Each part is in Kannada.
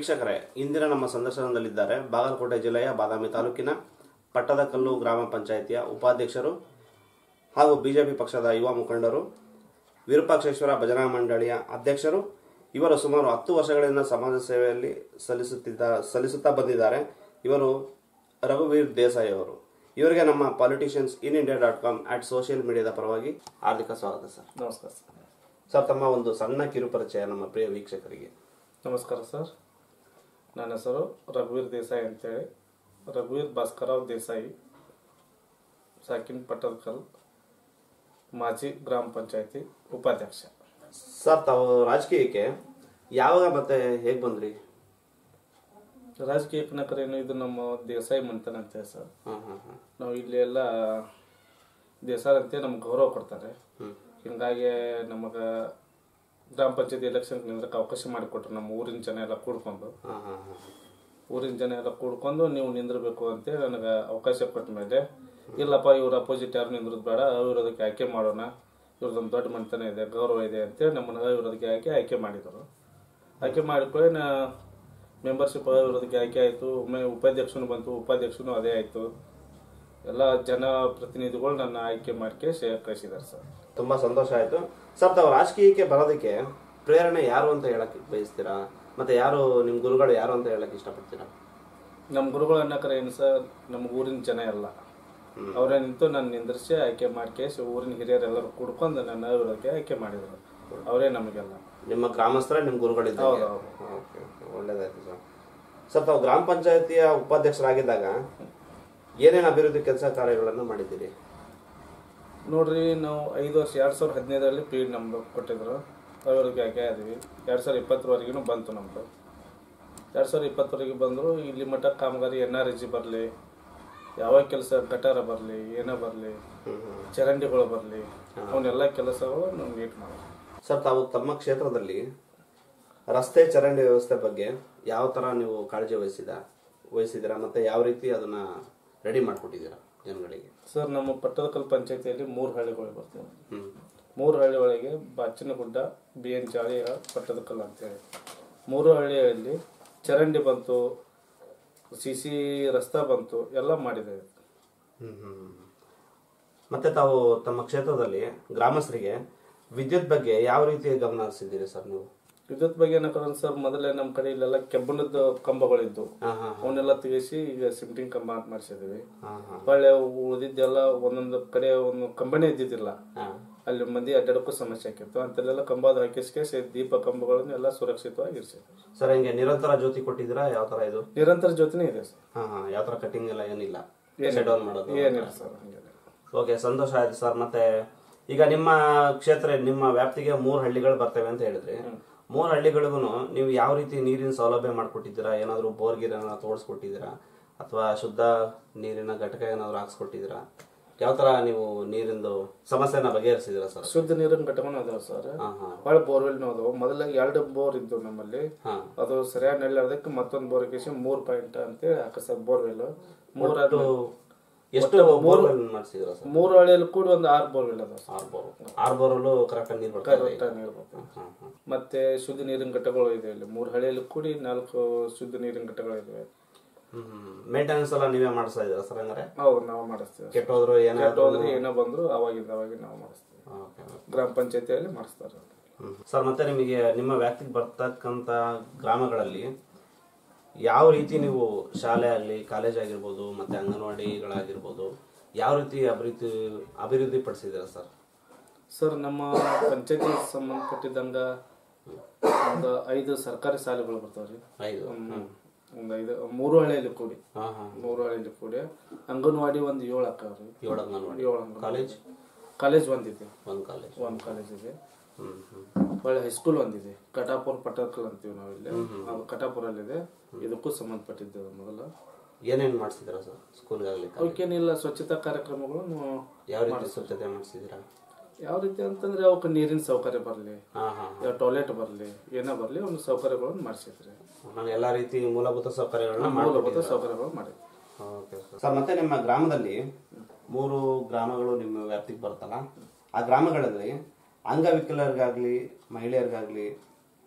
ವೀಕ್ಷಕರೇ ಇಂದಿನ ನಮ್ಮ ಸಂದರ್ಶನದಲ್ಲಿದ್ದಾರೆ ಬಾಗಲಕೋಟೆ ಜಿಲ್ಲೆಯ ಬಾದಾಮಿ ತಾಲೂಕಿನ ಪಟ್ಟದಕಲ್ಲು ಗ್ರಾಮ ಪಂಚಾಯಿತಿಯ ಉಪಾಧ್ಯಕ್ಷರು ಹಾಗೂ ಬಿಜೆಪಿ ಪಕ್ಷದ ಯುವ ಮುಖಂಡರು ವಿರೂಪಾಕ್ಷೇಶ್ವರ ಭಜನಾ ಮಂಡಳಿಯ ಅಧ್ಯಕ್ಷರು ಇವರು ಸುಮಾರು ಹತ್ತು ವರ್ಷಗಳಿಂದ ಸಮಾಜ ಸೇವೆಯಲ್ಲಿ ಸಲ್ಲಿಸುತ್ತಿದ್ದ ಸಲ್ಲಿಸುತ್ತಾ ಬಂದಿದ್ದಾರೆ ಇವರು ರಘುವೀರ್ ದೇಸಾಯಿ ಅವರು ಇವರಿಗೆ ನಮ್ಮ politicians in India dot com at social ಮೀಡಿಯಾದ ಪರವಾಗಿ ಹಾರ್ದಿಕ ಸ್ವಾಗತ ಸರ್ ನಮಸ್ಕಾರ ಸರ್ ಸರ್ ತಮ್ಮ ಒಂದು ಸಣ್ಣ ಕಿರುಪರಿಚಯ ನಮ್ಮ ಪ್ರಿಯ ವೀಕ್ಷಕರಿಗೆ ನಮಸ್ಕಾರ ಸರ್ ನನ್ನ ಹೆಸರು ರಘುವೀರ್ ದೇಸಾಯಿ ಅಂತೇಳಿ ರಘುವೀರ್ ಭಾಸ್ಕರರಾವ್ ದೇಸಾಯಿ ಸಾಕಿನ್ ಪಟ್ಟದಕಲ್ ಮಾಜಿ ಗ್ರಾಮ ಪಂಚಾಯತಿ ಉಪಾಧ್ಯಕ್ಷ ಸರ್ ತಾವು ರಾಜಕೀಯಕ್ಕೆ ಯಾವಾಗ ಮತ್ತೆ ಹೇಗೆ ಬಂದ್ರಿ ರಾಜಕೀಯ ಕನಕರೇನು ಇದು ನಮ್ಮ ದೇಸಾಯಿ ಮಂತನ ಅಂತೇಳಿ ಸರ್ ಹಾಂ ಹಾಂ ಹಾಂ ನಾವು ಇಲ್ಲಿ ಎಲ್ಲ ದೇಸಾಯಿ ಅಂತ ನಮ್ಗೆ ಗೌರವ ಕೊಡ್ತಾರೆ ಹ್ಮ್. ಹಿಂಗಾಗಿ ನಮಗೆ ಗ್ರಾಮ ಪಂಚಾಯತಿ ಎಲೆಕ್ಷನ್ ನಿಂದ್ರಕ್ಕೆ ಅವಕಾಶ ಮಾಡಿಕೊಟ್ರು ನಮ್ಮ ಊರಿನ ಜನ ಎಲ್ಲ ಕೂಡ್ಕೊಂಡು ಹಾಂ ಹಾಂ ಹಾಂ ಊರಿನ ಜನ ಎಲ್ಲ ಕೂಡ್ಕೊಂಡು ನೀವು ನಿಂದಿರ್ಬೇಕು ಅಂತೇಳಿ ನನಗೆ ಅವಕಾಶ ಕೊಟ್ಟ ಮೇಲೆ ಇಲ್ಲಪ್ಪ ಇವ್ರ ಅಪೋಸಿಟ್ ಯಾರು ನಿಂದ್ರದ್ ಬೇಡ ಅವಿರೋದಕ್ಕೆ ಆಯ್ಕೆ ಮಾಡೋಣ ಇವ್ರದೊಂದು ದೊಡ್ಡ ಮನೆತನ ಇದೆ ಗೌರವ ಇದೆ ಅಂತೇಳಿ ನಮ್ಮನ್ನ ಅವಿರೋದಕ್ಕೆ ಆಯ್ಕೆ ಆಯ್ಕೆ ಮಾಡಿದರು ಆಯ್ಕೆ ಮಾಡಿಕೊಳ್ಳಿ ನಾ ಮೆಂಬರ್ಶಿಪ್ ಅವಿರೋದಕ್ಕೆ ಆಯ್ಕೆ ಆಯಿತು ಒಮ್ಮೆ ಉಪಾಧ್ಯಕ್ಷನು ಬಂತು ಉಪಾಧ್ಯಕ್ಷನು ಅದೇ ಆಯಿತು ಎಲ್ಲ ಜನ ಪ್ರತಿನಿಧಿಗಳು ನನ್ನ ಆಯ್ಕೆ ಮಾಡ್ಕೆ ಕಳಿಸಿದ್ದಾರೆ ಸರ್ ತುಂಬಾ ಸಂತೋಷ ಆಯ್ತು ಸರ್ ತಾವು ರಾಜಕೀಯಕ್ಕೆ ಬರೋದಕ್ಕೆ ಪ್ರೇರಣೆ ಯಾರು ಅಂತ ಹೇಳಕ್ ಬಯಸ್ತೀರಾ ಮತ್ತೆ ಯಾರು ನಿಮ್ ಗುರುಗಳು ಯಾರು ಅಂತ ಹೇಳಕ್ ಇಷ್ಟಪಡ್ತೀರಾ ನಮ್ಮ ಗುರುಗಳು ಅನ್ನಕರ ಏನು ಸರ್ ನಮ್ಮ ಊರಿನ ಜನ ಎಲ್ಲ ಅವರೇ ನಿಂತು ನಾನು ನಿಂದ್ರಿಸಿ ಆಯ್ಕೆ ಮಾಡ್ಕೆ ಊರಿನ ಹಿರಿಯರೆಲ್ಲರೂ ಕೂಡ್ಕೊಂಡು ನನ್ನ ಅವಿರೋದಕ್ಕೆ ಆಯ್ಕೆ ಮಾಡಿದರು ಅವರೇ ನಮಗೆಲ್ಲ ನಿಮ್ಮ ಗ್ರಾಮಸ್ಥರೇ ನಿಮ್ ಗುರುಗಳಿದ್ದಾರೆ ಹೌದು, ಹೌದು. ಓಕೆ ಓಕೆ ಒಳ್ಳೇದಾಯ್ತು ಸರ್ ಸರ್ ತಾವು ಗ್ರಾಮ ಪಂಚಾಯತಿಯ ಉಪಾಧ್ಯಕ್ಷರಾಗಿದ್ದಾಗ ಏನೇನು ಅಭಿವೃದ್ಧಿ ಕೆಲಸ ಕಾರ್ಯಗಳನ್ನು ಮಾಡಿದ್ದೀರಿ ನೋಡ್ರಿ ನಾವು ಐದು ವರ್ಷ ಎರಡು ಸಾವಿರದ ಹದಿನೈದರಲ್ಲಿ ಪಿ ನಮ್ದು ಕೊಟ್ಟಿದ್ರು ಅವಿರೋದಕ್ಕೆ ಆಯ್ಕೆ ಆದ್ವಿ ಎರಡು ಸಾವಿರದ ಇಪ್ಪತ್ತರವರೆಗೂ ಬಂತು ನಮ್ಮದು ಎರಡು ಸಾವಿರದ ಇಪ್ಪತ್ತವರೆಗೆ ಬಂದರು ಇಲ್ಲಿ ಮಟ್ಟ ಕಾಮಗಾರಿ ಎನ್ ಆರ್ ಜಿ ಬರಲಿ ಯಾವ ಕೆಲಸ ಗಟಾರ ಬರಲಿ ಏನೋ ಬರಲಿ ಚರಂಡಿಗಳು ಬರಲಿ ಅವನ್ನೆಲ್ಲ ಕೆಲಸಗಳು ನಾವು ನೀಟ್ ಮಾಡೋದು ಸರ್ ತಾವು ತಮ್ಮ ಕ್ಷೇತ್ರದಲ್ಲಿ ರಸ್ತೆ ಚರಂಡಿ ವ್ಯವಸ್ಥೆ ಬಗ್ಗೆ ಯಾವ ತರ ನೀವು ಕಾಳಜಿ ವಹಿಸಿದ ವಹಿಸಿದ್ದೀರಾ ಮತ್ತೆ ಯಾವ ರೀತಿ ಅದನ್ನ ರೆಡಿ ಮಾಡ್ಕೊಟ್ಟಿದ್ದೀರಾ ಜನಗಳಿಗೆ ಸರ್ ನಮ್ಮ ಪಟ್ಟದಕಲ್ ಪಂಚಾಯತಿಯಲ್ಲಿ ಮೂರು ಹಳ್ಳಿಗಳು ಬರ್ತವೆ ಹ್ಮ್ ಮೂರು ಹಳ್ಳಿ ಒಳಗೆ ಬಾಚಿನಗುಡ್ಡ ಬಿ ಎನ್ ಚಾಳಿ ಪಟ್ಟದಕಲ್ ಅಂತೇಳಿ ಮೂರು ಹಳ್ಳಿಯಲ್ಲಿ ಚರಂಡಿ ಬಂತು ಸಿ ಸಿ ರಸ್ತಾ ಬಂತು ಎಲ್ಲ ಮಾಡಿದೆ ಹ್ಮ್ ಹ್ಮ್ ಹ್ಮ್. ಮತ್ತೆ ತಾವು ತಮ್ಮ ಕ್ಷೇತ್ರದಲ್ಲಿ ಗ್ರಾಮಸ್ಥರಿಗೆ ವಿದ್ಯುತ್ ಬಗ್ಗೆ ಯಾವ ರೀತಿ ಗಮನ ಹರಿಸಿದ್ದೀರಿ ಸರ್ ನೀವು ವಿದ್ಯುತ್ ಬಗ್ಗೆ ಏನಕ್ಕಂದ್ರೆ ಸರ್ ಮೊದಲೇ ನಮ್ಮ ಕಡೆ ಇಲ್ಲೆಲ್ಲ ಕೆಬ್ಬಣದ ಕಂಬಗಳಿದ್ದು ಹಾ ಹಾ ಅವನ್ನೆಲ್ಲ ತೆಗಿಸಿ ಈಗ ಸಿಮೆಂಟಿಂಗ್ ಕಂಬ ಅಂತ ಮಾಡಿಸಿದೀವಿ ಹಾ ಹಾ ಹೊಳ್ಳೆ ಉಳಿದಿದ್ದೆಲ್ಲ ಒಂದೊಂದು ಕಡೆ ಒಂದು ಕಂಬನೇ ಇದ್ದಿದ್ದಿಲ್ಲ ಹಾ ಅಲ್ಲಿ ಮಂದಿ ಅಡ್ಡಾಡಕ್ಕೂ ಸಮಸ್ಯೆ ಆಕಿತ್ತು ಅಂತಲ್ಲೆಲ್ಲ ಕಂಬದ ಹಾಕಿಸ್ಕೆ ದೀಪ ಕಂಬಗಳನ್ನು ಎಲ್ಲ ಸುರಕ್ಷಿತವಾಗಿ ಇರಿಸಿದ್ವಿ ಸರ್ ಹಿಂಗೆ ನಿರಂತರ ಜ್ಯೋತಿ ಕೊಟ್ಟಿದ್ದೀರಾ ಯಾವ ತರ ಇದು ನಿರಂತರ ಜೊತೆನೇ ಇದೆ ಸರ್ ಹಾ ಹಾ ಯಾವ ತರ ಕಟಿಂಗ್ ಎಲ್ಲ ಏನಿಲ್ಲ ಏನಿಲ್ಲ. ಶೆಡ್ ಡೌನ್ ಮಾಡೋದು ಏನಿಲ್ಲ ಸರ್ ಹಂಗೇನಿಲ್ಲ ಓಕೆ ಸಂತೋಷ ಆಯ್ತು ಸರ್ ಮತ್ತೆ ಈಗ ನಿಮ್ಮ ಕ್ಷೇತ್ರ ನಿಮ್ಮ ವ್ಯಾಪ್ತಿಗೆ ಮೂರು ಹಳ್ಳಿಗಳು ಬರ್ತವೆ ಅಂತ ಹೇಳಿದ್ರಿ ಮೂರು ಹಳ್ಳಿಗಳಿಗೂ ನೀವು ಯಾವ ರೀತಿ ನೀರಿನ ಸೌಲಭ್ಯ ಮಾಡ್ಕೊಟ್ಟಿದ್ದೀರಾ ಏನಾದರೂ ಬೋರ್ಗಿರ್ ಏನಾದ್ರು ತೋರಿಸ್ಕೊಟ್ಟಿದ್ದೀರಾ ಅಥವಾ ಶುದ್ಧ ನೀರಿನ ಘಟಕ ಏನಾದ್ರು ಹಾಕ್ಸ್ಕೊಟ್ಟಿದ್ದೀರಾ ಯಾವ ತರ ನೀವು ನೀರಿಂದು ಸಮಸ್ಯೆನ ಬಗೆಹರಿಸಿದ್ದೀರಾ ಸರ್ ಶುದ್ಧ ನೀರಿನ ಘಟಕನೂ ಅದಾವ ಸರ್ ಹಾ ಹಾ ಭಾಳ ಬೋರ್ವೆಲ್ನೂ ಅದಾವ ಮೊದಲ ಎರಡು ಬೋರ್ ಇದ್ದು ನಮ್ಮಲ್ಲಿ ಹಾ ಅದು ಸರಿಯಾಗಿ ನೆಳ್ಳೋದಕ್ಕೆ ಮತ್ತೊಂದು ಬೋರ್ ಕೇಸಿ ಮೂರು ಪಾಯಿಂಟ್ ಅಂತೇಳಿ ಹಾಕಿಸ್ತಾರೆ ಬೋರ್ವೆಲ್ ಮೂರು ಒಟ್ಟು ಎಷ್ಟು ಬೋರ್ವೆಲ್ ಮಾಡಿಸಿದ್ದೀರಾ ಸರ್ ಮೂರು ಹಳ್ಳಿಯಲ್ಲಿ ಕೂಡ ಒಂದು ಆರು ಬೋರ್ವೆಲ್ ಅದಾವ ಸರ್ ಆರು ಬೋರ್ ಆರು ಬೋರಲ್ಲೂ ಕರೆಕ್ಟಾಗಿ ನೀರು ಬರ್ತಾ ಇದೆ ಕರೆಕ್ಟಾಗಿ ನೀರು ಬರ್ತದೆ. ಹಾ ಹಾ ಮತ್ತೆ ಶುದ್ಧ ನೀರಿನ ಘಟ್ಟಗಳು ಇದೆ ಇಲ್ಲಿ ಮೂರು ಹಳ್ಳಿಯಲ್ಲಿ ಕೂಡಿ ನಾಲ್ಕು ಶುದ್ಧ ನೀರಿನ ಘಟ್ಟಗಳು ಇದಾವೆ ಹ್ಮ್ ಮೇಂಟೆನೆನ್ಸ್ ಎಲ್ಲ ನೀವೇ ಮಾಡಿಸ್ತಾ ಇದ್ದೀರಾ ಸರ್ ಹಂಗಾರೆ ಹೌದು ನಾವು ಮಾಡಿಸ್ತೀವಿ ಕೆಟ್ಟೋದ್ರು ಏನಾದ್ರು ಹೋದ್ರೆ ಏನೋ ಬಂದ್ರು ಅವಾಗಿಂದ ಅವಾಗ ನಾವು ಮಾಡಿಸ್ತೀವಿ ಓಕೆ ಗ್ರಾಮ ಪಂಚಾಯತಿಯಲ್ಲಿ ಮಾಡಿಸ್ತಾರೆ ಸರ್ ಮತ್ತೆ ನಿಮಗೆ ನಿಮ್ಮ ವ್ಯಾಪ್ತಿಗೆ ಬರ್ತಕ್ಕಂಥ ಗ್ರಾಮಗಳಲ್ಲಿ ಯಾವ ರೀತಿ ನೀವು ಶಾಲೆ ಆಗಲಿ ಕಾಲೇಜ್ ಆಗಿರ್ಬೋದು ಮತ್ತೆ ಅಂಗನವಾಡಿಗಳಾಗಿರ್ಬೋದು ಯಾವ ರೀತಿ ಅಭಿವೃದ್ಧಿ ಅಭಿವೃದ್ಧಿ ಪಡಿಸಿದ್ದೀರಾ ಸರ್ ಸರ್ ನಮ್ಮ ಪಂಚಾಯತಿ ಸಂಬಂಧಪಟ್ಟಿದ್ದಂಗ ಒಂದು ಐದು ಸರ್ಕಾರಿ ಶಾಲೆಗಳು ಬರ್ತಾವ್ರಿ ಐದು ಒಂದು ಐದು ಮೂರು ಹಳ್ಳಿಯಲ್ಲಿ ಕೂಡಿ ಹಾ ಹಾ ಮೂರು ಹಳ್ಳಿಯಲ್ಲಿ ಕೂಡಿ ಅಂಗನವಾಡಿ ಒಂದು ಏಳು ಹಾಕವ್ರಿ ಏಳು ಅಂಗನವಾಡಿ ಏಳು ಅಂಗನವಾಡಿ ಕಾಲೇಜ್ ಕಾಲೇಜ್ ಒಂದಿದೆ ಒಂದು ಕಾಲೇಜ್ ಒಂದು ಕಾಲೇಜ್ ಇದೆ ಹ್ಮ್ ಹ್ಮ್ ಒಳ್ಳೆ ಹೈಸ್ಕೂಲ್ ಒಂದಿದೆ ಕಟಾಪುರ ಪಟ್ಟಕಲ್ ಅಂತೀವಿ ನಾವು ಇಲ್ಲಿ ಅದು ಕಟಾಪುರಲ್ಲಿದೆ ಇದಕ್ಕೂ ಸಂಬಂಧಪಟ್ಟಿದ್ದೇವೆ ಮೊದಲು ಏನೇನು ಮಾಡಿಸಿದ್ದೀರಾ ಸರ್ ಸ್ಕೂಲ್ಗಾಗಲಿ ಅವಕ್ಕೇನಿಲ್ಲ ಸ್ವಚ್ಛತಾ ಕಾರ್ಯಕ್ರಮಗಳು ಯಾವ ರೀತಿ ಸ್ವಚ್ಛತೆ ಮಾಡಿಸಿದ್ದೀರಾ ಯಾವ ರೀತಿ ಅಂತಂದ್ರೆ ಅವಕ್ಕೆ ನೀರಿನ ಸೌಕರ್ಯ ಬರಲಿ ಹಾ ಹಾ ಟಾಯ್ಲೆಟ್ ಬರಲಿ ಏನೋ ಬರಲಿ ಒಂದು ಸೌಕರ್ಯಗಳನ್ನು ಮಾಡಿಸಿದ್ರಿ ನಾನು ಎಲ್ಲಾ ರೀತಿ ಮೂಲಭೂತ ಸೌಕರ್ಯಗಳನ್ನ ಮೂಲಭೂತ ಸೌಕರ್ಯಗಳು ಮಾಡಿದ್ವಿ ಓಕೆ ಸರ್ ಮತ್ತೆ ನಿಮ್ಮ ಗ್ರಾಮದಲ್ಲಿ ಮೂರು ಗ್ರಾಮಗಳು ನಿಮ್ಮ ವ್ಯಾಪ್ತಿಗೆ ಬರುತ್ತಲ್ಲ ಆ ಗ್ರಾಮಗಳಲ್ಲಿ ಅಂಗವಿಕಲರಿಗಾಗ್ಲಿ ಮಹಿಳೆಯರಿಗಾಗ್ಲಿ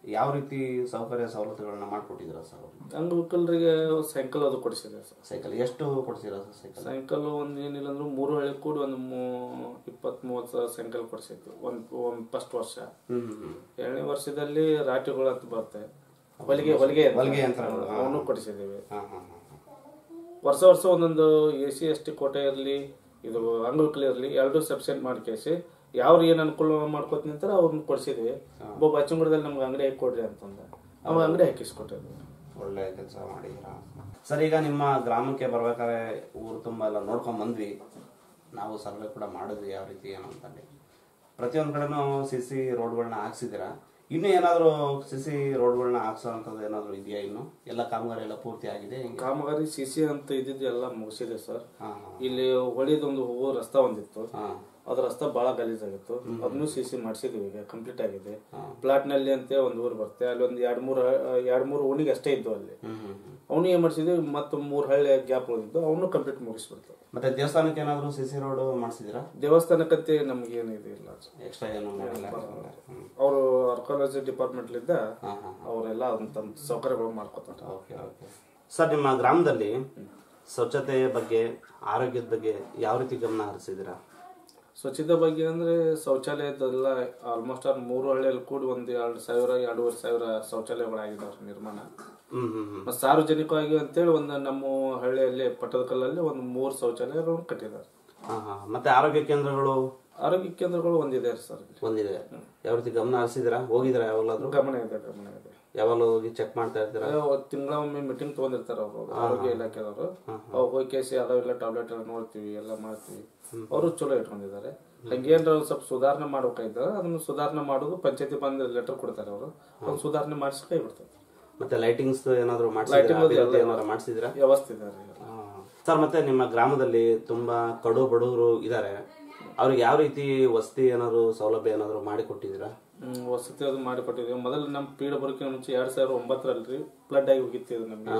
ಯಾವ ರೀತಿ ಸೌಕರ್ಯ ಸವಲತ್ತುಗಳನ್ನ ಮಾಡಿಕೊಟ್ಟಿದ್ದೀರಾ ಸರ್ ಅವ್ರಿಗೆ ಅಂಗವಿಕಲರಿಗೆ ಸೈಕಲ್ ಅದು ಕೊಡಿಸಿದೆ ಸರ್ ಸೈಕಲ್ ಎಷ್ಟು ಕೊಡ್ತೀರಾ ಸರ್ ಸೈಕಲ್ ಸೈಕಲ್ ಒಂದು ಏನಿಲ್ಲ ಅಂದ್ರೆ ಮೂರು ಹಳ್ಳಿ ಕೂಡಿ ಒಂದು ಮೂ ಇಪ್ಪತ್ತ್ ಮೂವತ್ತು ಸಾವಿರ ಸೈಕಲ್ ಕೊಡಿಸಿದ್ದು ಒಂದು ಒಂದು ಫಸ್ಟ್ ವರ್ಷ ಹ್ಮ್ ಹ್ಮ್ ಎರಡನೇ ವರ್ಷದಲ್ಲಿ ರಾಟಿಗಳು ಅಂತ ಬರ್ತವೆ ಹೊಲಿಗೆ ಹೊಲಿಗೆ ಹೊಲಿಗೆ ಯಂತ್ರಗಳು, ಹಾ. ಅವನು ಕೊಡಿಸಿದ್ದೀವಿ ಹಾ ಹಾ ಹಾ ಹಾ. ವರ್ಷ ವರ್ಷ ಒಂದೊಂದು ಎ ಸಿ ಎಸ್ ಟಿ ಕೋಟೆ ಇರಲಿ ಇದು ಅಂಗವಿಕಲ ಇರಲಿ ಎರಡು ಸಬ್ಸೆಂಟ್ ಮಾಡ್ಕೇಸಿ ಯಾರು ಏನು ಅನುಕೂಲ ಮಾಡ್ಕೋತ ನಿಂತಾರ ಅವ್ರನ್ನ ಕೊಡಿಸಿದ್ವಿ ಒಬ್ಬ ಬಚ್ಚಂಗುಡದಲ್ಲಿ ನಮ್ಗೆ ಅಂಗಡಿ ಹಾಕಿ ಕೊಡ್ರಿ ಅಂತಂದ ಅವ ಅಂಗಡಿ ಹಾಕಿಸ್ಕೊಟ್ಟಿದ್ವಿ ಒಳ್ಳೆ ಕೆಲಸ ಮಾಡಿದ್ದೀರಾ ಸರ್ ಈಗ ನಿಮ್ಮ ಗ್ರಾಮಕ್ಕೆ ಬರ್ಬೇಕಾದ್ರೆ ಊರು ತುಂಬ ಎಲ್ಲ ನೋಡ್ಕೊಂಡ್ ಬಂದ್ವಿ ನಾವು ಸರ್ವೆ ಕೂಡ ಮಾಡಿದ್ವಿ ಯಾವ ರೀತಿ ಏನು ಅಂತಂದು ಪ್ರತಿಯೊಂದು ಕಡೆನೂ ಸಿ ಸಿ ರೋಡ್ಗಳನ್ನ ಹಾಕ್ಸಿದ್ದೀರಾ ಇನ್ನೂ ಏನಾದರೂ ಸಿ ಸಿ ರೋಡ್ಗಳನ್ನ ಹಾಕ್ಸೋ ಅಂಥದ್ದು ಏನಾದರೂ ಇದೆಯಾ ಇನ್ನು ಎಲ್ಲ ಕಾಮಗಾರಿ ಎಲ್ಲ ಪೂರ್ತಿ ಆಗಿದೆ ಹೆಂಗೆ ಕಾಮಗಾರಿ ಸಿ ಸಿ ಅಂತ ಇದ್ದಿದ್ದು ಎಲ್ಲ ಮುಗಿಸಿದೆ ಸರ್ ಹಾಂ ಹಾಂ ಇಲ್ಲಿ ಹೊಳಿದೊಂದು ಹೋಗೋ ರಸ್ತಾ ಒಂದಿತ್ತು ಹಾಂ ಅದ್ರ ರಸ್ತಾ ಬಹಳ ಗಲೀಜಾಗಿತ್ತು ಅದನ್ನು ಸಿ ಸಿ ಮಾಡಿಸಿದ್ವಿ ಈಗ ಕಂಪ್ಲೀಟ್ ಆಗಿದೆ ಪ್ಲಾಟ್ ನಲ್ಲಿ ಅಂತ ಒಂದು ಊರು ಬರುತ್ತೆ ಅಲ್ಲಿ ಒಂದು ಎರಡ್ ಮೂರು ಎರಡ್ ಮೂರು ಓಣಿಗೆ ಅಷ್ಟೇ ಇದ್ದು ಅಲ್ಲಿ ಹ್ಞೂ ಹ್ಞೂ ಹ್ಞೂ ಅವನು ಏನ್ ಮಾಡಿಸಿದ್ವಿ ಮತ್ತು ಮೂರು ಹಳ್ಳಿ ಗ್ಯಾಪ್ ಉಳಿದಿದ್ದು ಅವನು ಕಂಪ್ಲೀಟ್ ಮುಗಿಸ್ಬಿಡ್ತು ಮತ್ತೆ ದೇವಸ್ಥಾನಕ್ಕೆ ಏನಾದರೂ ಸಿ ಸಿ ರೋಡ್ ಮಾಡಿಸಿದ್ದೀರಾ ದೇವಸ್ಥಾನಕ್ಕಂತೆ ನಮ್ಗೆ ಏನು ಇದಿಲ್ಲ ಎಕ್ಸ್ಟ್ರಾ ಏನು ಮಾಡಿಲ್ಲ ಹ್ಮ್. ಅವರು ಆರ್ಕಾಲಜಿ ಡಿಪಾರ್ಟ್ಮೆಂಟ್ಲಿಂದ ಹಾಂ ಹಾಂ ಅವರೆಲ್ಲ ಅದನ್ನ ತಮ್ಮ ಸೌಕರ್ಯಗಳು ಮಾಡ್ಕೊತಾರೆ ಓಕೆ ಓಕೆ ಸರ್ ನಿಮ್ಮ ಗ್ರಾಮದಲ್ಲಿ ಸ್ವಚ್ಛತೆಯ ಬಗ್ಗೆ ಆರೋಗ್ಯದ ಬಗ್ಗೆ ಯಾವ ರೀತಿ ಗಮನ ಹರಿಸಿದ್ದೀರಾ ಸ್ವಚ್ಛತೆ ಬಗ್ಗೆ ಅಂದ್ರೆ ಶೌಚಾಲಯದೆಲ್ಲ ಆಲ್ಮೋಸ್ಟ್ ಆಲ್ ಮೂರು ಹಳ್ಳಿಯಲ್ಲಿ ಕೂಡಿ ಒಂದು ಎರಡು ಸಾವಿರ ಎರಡೂವರೆ ಸಾವಿರ ಶೌಚಾಲಯಗಳಾಗಿದ್ದಾವೆ ನಿರ್ಮಾಣ ಹ್ಮ್ ಹ್ಮ್ ಹ್ಮ್ ಮತ್ತು ಸಾರ್ವಜನಿಕವಾಗಿ ಅಂತೇಳಿ ಒಂದು ನಮ್ಮ ಹಳ್ಳಿಯಲ್ಲಿ ಪಟ್ಟದಕಲ್ಲಲ್ಲಿ ಒಂದು ಮೂರು ಶೌಚಾಲಯಗಳನ್ನು ಕಟ್ಟಿದ್ದಾರೆ ಹಾ ಹಾ ಮತ್ತೆ ಆರೋಗ್ಯ ಕೇಂದ್ರಗಳು ಆರೋಗ್ಯ ಕೇಂದ್ರಗಳು ಒಂದಿದೆ ಸರ್ ಇಲ್ಲಿ. ಒಂದಿದೆ ಯಾವ ರೀತಿ ಗಮನ ಹರಿಸಿದಿರಾ ಹೋಗಿದ್ದೀರಾ ಯಾವಾಗಲಾದ್ರೂ ಗಮನ ಇದೆ ಗಮನ ಇದೆ ಯಾವಾಗಲೂ ಹೋಗಿ ಚೆಕ್ ಮಾಡ್ತಾ ಇರ್ತೀರಾ ತಿಂಗಳ ಒಮ್ಮೆ ಮೀಟಿಂಗ್ ತಗೊಂಡಿರ್ತಾರ ಅವರು ಆರೋಗ್ಯ ಇಲಾಖೆದವರು ಅವಾಗ ಹೋಗಿ ಕೇಸಿ ಅದಾವೆಲ್ಲ ಟ್ಯಾಬ್ಲೆಟ್ ಎಲ್ಲ ನೋಡ್ತೀವಿ ಎಲ್ಲ ಮಾಡ್ತೀವಿ ಅವರು ಚಲೋ ಇಟ್ಕೊಂಡಿದ್ದಾರೆ ಹಂಗೇನ್ರ ಒಂದ್ ಸ್ವಲ್ಪ ಸುಧಾರಣೆ ಮಾಡ್ಬೇಕಾಯ್ತದ ಅದನ್ನ ಸುಧಾರಣೆ ಮಾಡೋದು ಪಂಚಾಯತಿ ಬಂದು ಲೆಟರ್ ಕೊಡ್ತಾರೆ ಅವರು ಒಂದು ಸುಧಾರಣೆ ಮಾಡಿಸಿ ಕೈ ಬಿಡ್ತಾರೆ ಮತ್ತೆ ಲೈಟಿಂಗ್ಸ್ ಏನಾದ್ರು ಮಾಡಿಸಿದ್ರಾ ಅಭಿವೃದ್ಧಿ ಏನಾದ್ರು ಮಾಡಿಸಿದ್ರಾ ವ್ಯವಸ್ಥೆ ಇದೆ ರೀ ಸರ್ ಮತ್ತೆ ನಿಮ್ಮ ಗ್ರಾಮದಲ್ಲಿ ತುಂಬಾ ಕಡು ಬಡವರು ಇದ್ದಾರೆ ಅವ್ರಿಗೆ ಯಾವ ರೀತಿ ವಸತಿ ಏನಾದ್ರು ಸೌಲಭ್ಯ ಏನಾದ್ರು ಮಾಡಿ ಕೊಟ್ಟಿದ್ದೀರಾ ಹ್ಮ್, ವಸತಿ ಅದು ಮಾಡಿಕೊಟ್ಟಿದ್ದೀವಿ ಮೊದಲು ನಮ್ಮ ಪೀಡ ಬರೋಕಿನ ಮುಂಚೆ ಎರಡ್ ಸಾವಿರದ ಒಂಬತ್ತರಲ್ಲಿ ಫ್ಲಡ್ ಆಗಿ ಹೋಗಿತ್ತು ಇದು ನಮಗೆ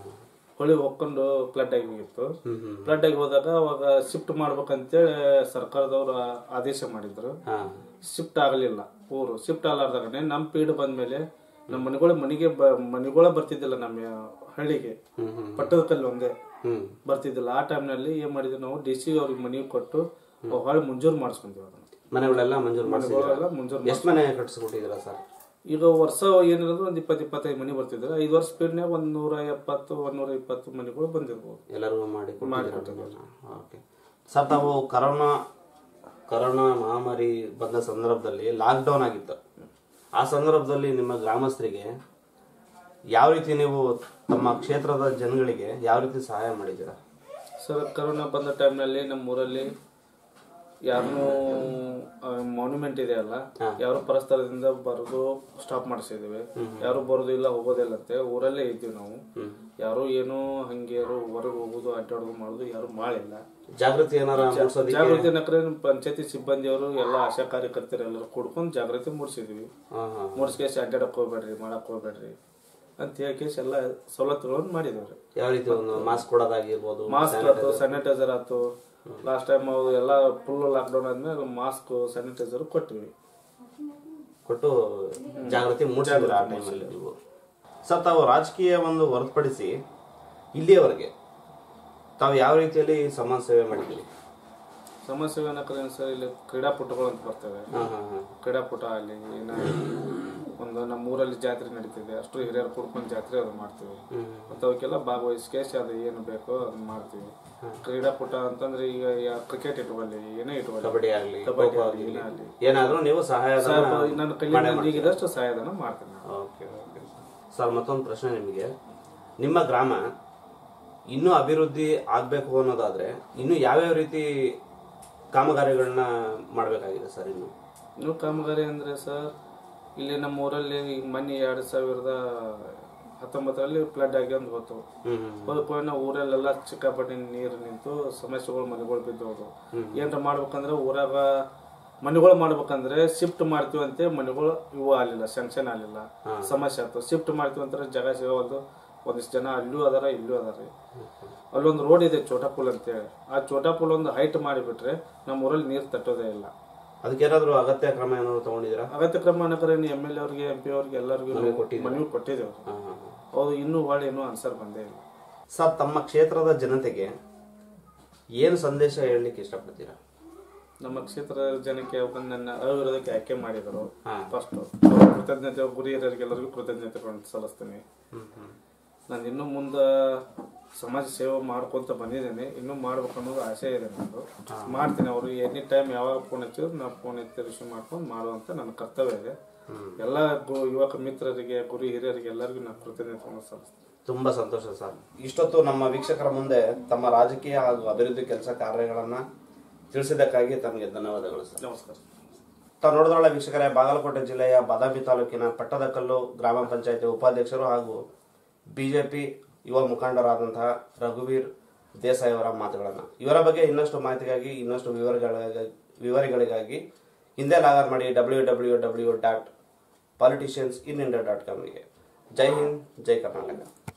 ಹೊಳಿ ಹೊಕ್ಕೊಂಡು ಫ್ಲಡ್ ಆಗಿ ಹೋಗಿತ್ತು ಹ್ಮ್ ಹ್ಮ್ ಫ್ಲಡ್ ಆಗಿ ಹೋದಾಗ ಅವಾಗ ಶಿಫ್ಟ್ ಮಾಡ್ಬೇಕಂತೇಳಿ ಸರ್ಕಾರದವರು ಆದೇಶ ಮಾಡಿದ್ರು ಹಾ ಶಿಫ್ಟ್ ಆಗಲಿಲ್ಲ ಊರು ಶಿಫ್ಟ್ ಆಗಲಾರ್ದಾಗನೆ ನಮ್ಮ ಪೀಡ್ ಬಂದ್ಮೇಲೆ ನಮ್ಮ ಮನೆಗಳ ಮನೆಗೆ ಬ ಮನೆಗಳ ಬರ್ತಿದ್ದಿಲ್ಲ ನಮ್ಮ ಹಳ್ಳಿಗೆ ಹ್ಮ್ ಹ್ಮ್ ಪಟ್ಟದ ಕಲ್ಲು ಒಂದೇ ಹ್ಮ್ ಬರ್ತಿದ್ದಿಲ್ಲ ಆ ಟೈಮ್ನಲ್ಲಿ ಏನ್ ಮಾಡಿದ್ವಿ ನಾವು ಡಿ ಸಿ ಅವ್ರಿಗೆ ಮನೆಗೆ ಕೊಟ್ಟು ಹೊಳೆ ಮುಂಜೂರು ಮಾಡಿಸ್ಕೊಂತೀವಿ ಅದನ್ನ ಮನೆಗಳೆಲ್ಲ ಮಂಜೂರು ಮಾಡಿಸಿದ್ದೀರಾ ಮನೆಗಳೆಲ್ಲ ಮುಂಜೂರು ಎಷ್ಟು ಮನೆ ಕಟ್ಸ್ಕೊಟ್ಟಿದ್ದೀರಾ ಸರ್ ಈಗ ವರ್ಷ ಏನಿರೋದು ಒಂದ್ ಇಪ್ಪತ್ತು ಇಪ್ಪತ್ತೈದು ಮನೆ ಬರ್ತಿದ್ರು ಐದು ವರ್ಷ ಸ್ಪೀಡ್ನಾಗ ಒಂದ್ ನೂರ ಎಪ್ಪತ್ತು ಒಂದ್ ನೂರ ಇಪ್ಪತ್ತು ಮನೆಗಳು ಬಂದಿರ್ಬೋದು ಎಲ್ಲರಿಗೂ ಮಾಡಿ ಓಕೆ ಸರ್ ತಾವು ಕರೋನಾ ಕರೋನಾ ಮಹಾಮಾರಿ ಬಂದ ಸಂದರ್ಭದಲ್ಲಿ ಲಾಕ್ಡೌನ್ ಆಗಿತ್ತು ಆ ಸಂದರ್ಭದಲ್ಲಿ ನಿಮ್ಮ ಗ್ರಾಮಸ್ಥರಿಗೆ ಯಾವ ರೀತಿ ನೀವು ತಮ್ಮ ಕ್ಷೇತ್ರದ ಜನಗಳಿಗೆ ಯಾವ ರೀತಿ ಸಹಾಯ ಮಾಡಿದ್ದೀರಾ ಸರ್ ಕರೋನಾ ಬಂದ ಟೈಮ್ನಲ್ಲಿ ನಮ್ಮ ಊರಲ್ಲಿ ಯಾರನ್ನೂ ಮಾನ್ಯುಮೆಂಟ್ ಇದೆ ಅಲ್ಲ ಯಾರು ಪರಸ್ಪರದಿಂದ ಬರೋದು ಸ್ಟಾಪ್ ಮಾಡಿಸಿದೀವಿ ಯಾರು ಬರೋದು ಇಲ್ಲ ಹೋಗೋದಿಲ್ಲ ಅಂತೆ ಊರಲ್ಲೇ ಇದ್ದೀವಿ ನಾವು ಯಾರು ಏನೋ ಹಂಗೆ ಯಾರು ಹೊರಗೆ ಹೋಗೋದು ಅಡ್ಡಾಡೋದು ಮಾಡೋದು ಯಾರು ಮಾಡಿಲ್ಲ ಜಾಗೃತಿ ಏನಾರ ಮೂಡಿಸೋದಕ್ಕೆ ಜಾಗೃತಿ ನಕರೆ ಪಂಚಾಯತಿ ಸಿಬ್ಬಂದಿಯವರು ಎಲ್ಲ ಆಶಾ ಕಾರ್ಯಕರ್ತರು ಎಲ್ಲರೂ ಕೂಡ್ಕೊಂಡು ಜಾಗೃತಿ ಮೂಡಿಸಿದ್ವಿ ಹಾಂ ಹಾಂ ಮೂಡಿಸ್ಕೇಸಿ ಅಡ್ಡಾಡಕ್ ಹೋಗ್ಬೇಡ್ರಿ ಮಾಡಕ್ ಹೋಗ್ಬೇಡ್ರಿ ಅಂತ ಹೇಳ್ಕೇಸಿ ಎಲ್ಲ ಸವಲತ್ತುಗಳನ್ನು ಮಾಡಿದವ್ರಿ ಯಾವ ರೀತಿ ಒಂದು ಮಾಸ್ಕ್ ಕೊಡೋದಾಗಿರ್ಬೋದು ಮಾಸ್ಕ್ ಆಯ್ತು ಸ್ಯಾನಿಟೈಸರ್ ಆಯ್ತು ಲಾಸ್ಟ್ ಟೈಮ್ ಎಲ್ಲ ಫುಲ್ ಲಾಕ್ಡೌನ್ ಆದ್ಮೇಲೆ ಮಾಸ್ಕ್ ಸ್ಯಾನಿಟೈಸರ್ ಕೊಟ್ಟಿವಿ ಕೊಟ್ಟು ಜಾಗೃತಿ ಮೂಡಿಸಿದ್ರು ಆ ಟೈಮಲ್ಲಿ ನೀವು ಸರ್ ತಾವು ರಾಜಕೀಯ ಒಂದು ಹೊರತುಪಡಿಸಿ ಇಲ್ಲಿಯವರೆಗೆ ತಾವು ಯಾವ ರೀತಿಯಲ್ಲಿ ಸಮಾಜ ಸೇವೆ ಮಾಡಿದ್ದೀರಿ ಸಮಸ್ಯೆ ಏನಕ್ಕಂದ್ರೆ ಸರ್ ಇಲ್ಲಿ ಕ್ರೀಡಾಪಟುಗಳು ಅಂತ ಬರ್ತವೆ ಹಾಂ ಹಾಂ ಹಾಂ ಕ್ರೀಡಾಪಟ ಅಲ್ಲಿ ಏನ ಒಂದು ನಮ್ಮ ಊರಲ್ಲಿ ಜಾತ್ರೆ ನಡೀತಿದೆ ಅಷ್ಟು ಹಿರಿಯರು ಕುಡ್ಕೊಂಡು ಜಾತ್ರೆ ಅದು ಮಾಡ್ತೀವಿ ಮತ್ತು ಅವಕ್ಕೆಲ್ಲ ಭಾಗವಹಿಸ್ಕೇಸಿ ಅದು ಏನು ಬೇಕೋ ಅದನ್ನ ಮಾಡ್ತೀವಿ ಕ್ರೀಡಾಪಟ ಅಂತಂದ್ರೆ ಈಗ ಕ್ರಿಕೆಟ್ ಇಟ್ಕೊಳ್ಳಿ ಏನೇ ಇಟ್ಕೊಳ್ಳಿ ಕಬಡ್ಡಿ ಆಗಲಿ ಕಬಡ್ಡಿ ಆಗಲಿ ಏನೇ ಆಗಲಿ ಏನಾದರೂ ನೀವು ಸಹಾಯ ನನ್ನ ಕೈಯಲ್ಲಿ ಈಗಿದಷ್ಟು ಸಹಾಯಧನ ಮಾಡ್ತೀನಿ ನಾನು. ಓಕೆ ಓಕೆ ಸರ್ ಮತ್ತೊಂದು ಪ್ರಶ್ನೆ ನಿಮಗೆ ನಿಮ್ಮ ಗ್ರಾಮ ಇನ್ನೂ ಅಭಿವೃದ್ಧಿ ಆಗಬೇಕು ಅನ್ನೋದಾದ್ರೆ ಇನ್ನು ಯಾವ್ಯಾವ ರೀತಿ ಕಾಮಗಾರಿಗಳನ್ನ ಮಾಡಬೇಕಾಗಿದೆ ಸರ್ ಇನ್ನು ಇನ್ನು ಕಾಮಗಾರಿ ಅಂದ್ರೆ ಸರ್ ಇಲ್ಲಿ ನಮ್ಮ ಊರಲ್ಲಿ ಈಗ ಮೊನ್ನೆ ಎರಡ್ ಸಾವಿರದ ಹತ್ತೊಂಬತ್ತರಲ್ಲಿ ಫ್ಲಡ್ ಆಗಿ ಒಂದು ಹೋತು ಹ್ಮ್ ಹ್ಮ್ ಹೋದ ಊರಲ್ಲೆಲ್ಲ ಸಿಕ್ಕಾಪಟ್ಟೆ ನೀರು ನಿಂತು ಸಮಸ್ಯೆಗಳು ಮನೆಗಳು ಬಿದ್ದೋದು ಏನ್ರ ಮಾಡ್ಬೇಕಂದ್ರೆ ಊರಾಗ ಮನೆಗಳು ಮಾಡ್ಬೇಕಂದ್ರೆ ಶಿಫ್ಟ್ ಮಾಡ್ತೀವಿ ಅಂತ ಮನೆಗಳು ಇವು ಆಗಲಿಲ್ಲ ಸ್ಯಾಂಕ್ಷನ್ ಆಗಲಿಲ್ಲ ಸಮಸ್ಯೆ ಆಯ್ತು ಶಿಫ್ಟ್ ಮಾಡ್ತೀವಿ ಅಂತಾರೆ ಜಾಗ ಸಿಗೋದು ಒಂದಿಷ್ಟು ಜನ ಅಲ್ಲೂ ಅದಾರ ಇಲ್ಲೂ ಅದಾರ ಅಲ್ಲೊಂದು ರೋಡ್ ಇದೆ ಚೋಟಾ ಪುಲ್ ಅಂತೇಳಿ ಆ ಚೋಟಾ ಪುಲ್ ಒಂದು ಹೈಟ್ ಮಾಡಿಬಿಟ್ರೆ ನಮ್ಮ ಊರಲ್ಲಿ ನೀರು ತಟ್ಟೋದೇ ಇಲ್ಲ ಅದಕ್ಕೇನಾದರೂ ಅಗತ್ಯ ಕ್ರಮ ಏನಾದ್ರು ತಗೊಂಡಿದ್ದೀರಾ ಅಗತ್ಯ ಕ್ರಮ ಅನ್ನಕರೆ ಎಮ್ ಎಲ್ ಅವ್ರಿಗೆ ಎಂ ಪಿ ಅವ್ರಿಗೆ ಎಲ್ಲರಿಗೂ ಮನವಿ ಕೊಟ್ಟಿದ್ದೇವೆ ಹಾಂ ಹಾಂ ಹಾಂ ಹೌದು ಇನ್ನೂ ಹೊಳ್ಳಿ ಇನ್ನೂ ಆನ್ಸರ್ ಬಂದೇ ಇಲ್ಲ ಸರ್ ತಮ್ಮ ಕ್ಷೇತ್ರದ ಜನತೆಗೆ ಏನು ಸಂದೇಶ ಹೇಳಲಿಕ್ಕೆ ಇಷ್ಟಪಡ್ತೀರಾ ನಮ್ಮ ಕ್ಷೇತ್ರದ ಜನಕ್ಕೆ ಅವ್ರು ನನ್ನ ಅವಿರೋಧಕ್ಕೆ ಆಯ್ಕೆ ಮಾಡಿದರು ಹಾ. ಫಸ್ಟ್ ಕೃತಜ್ಞತೆ ಗುರಿ ಹಿರಿಯರಿಗೆಲ್ಲರಿಗೂ ಕೃತಜ್ಞತೆಗಳನ್ನು ಸಲ್ಲಿಸ್ತೀನಿ ಹ್ಮ್ ಹ್ಮ್ ನಾನು ಇನ್ನು ಮುಂದೆ ಸಮಾಜ ಸೇವೆ ಮಾಡ್ಕೊಂತ ಬಂದಿದ್ದೇನೆ ಇನ್ನೂ ಮಾಡ್ಬೇಕು ಅನ್ನೋದು ಆಸೆ ಇದೆ ನಂದು ಮಾಡ್ತೀನಿ ಅವರು ಎನಿ ಟೈಮ್ ಯಾವಾಗ ಫೋನ್ ಹಚ್ಚಿದ್ರು ನಾವು ಫೋನ್ ಎತ್ತಿ ರಿಸೀವ್ ಮಾಡ್ಕೊಂಡು ಮಾಡುವಂತ ನನ್ನ ಕರ್ತವ್ಯ ಇದೆ ಎಲ್ಲ ಗು- ಯುವಕ ಮಿತ್ರರಿಗೆ ಗುರಿ ಹಿರಿಯರಿಗೆ ಎಲ್ಲರಿಗೂ ನಾನು ಕೃತಜ್ಞತೆಗಳನ್ನು ಸಲ್ಲಿಸ್ತೀನಿ ತುಂಬಾ ಸಂತೋಷ ಸರ್ ಇಷ್ಟೊತ್ತು ನಮ್ಮ ವೀಕ್ಷಕರ ಮುಂದೆ ತಮ್ಮ ರಾಜಕೀಯ ಹಾಗೂ ಅಭಿವೃದ್ಧಿ ಕೆಲಸ ಕಾರ್ಯಗಳನ್ನ ತಿಳಿಸಿದ್ದಕ್ಕಾಗಿ ತಮಗೆ ಧನ್ಯವಾದಗಳು ಸರ್ ನಮಸ್ಕಾರ ತಾವು ನೋಡಿದ್ರಲ್ಲ ವೀಕ್ಷಕರೇ ಬಾಗಲಕೋಟೆ ಜಿಲ್ಲೆಯ ಬಾದಾಮಿ ತಾಲೂಕಿನ ಪಟ್ಟದಕಲ್ಲು ಗ್ರಾಮ ಪಂಚಾಯತಿ ಉಪಾಧ್ಯಕ್ಷರು ಹಾಗೂ ಬಿಜೆಪಿ ಯುವ ಮುಖಂಡರಾದಂತಹ ರಘುವೀರ್ ದೇಸಾಯಿ ಅವರ ಮಾತುಗಳನ್ನು ಇವರ ಬಗ್ಗೆ ಇನ್ನಷ್ಟು ಮಾಹಿತಿಗಾಗಿ ಇನ್ನಷ್ಟು ವಿವರಗಳಿಗಾಗಿ ವಿವರಗಳಿಗಾಗಿ ಹಿಂದೆ ಲಾಗನ್ ಮಾಡಿ W W W dot politicians in India dot ಕಾಮ್ಗೆ ಜೈ ಹಿಂದ್ ಜೈ ಕರ್ನಾಟಕ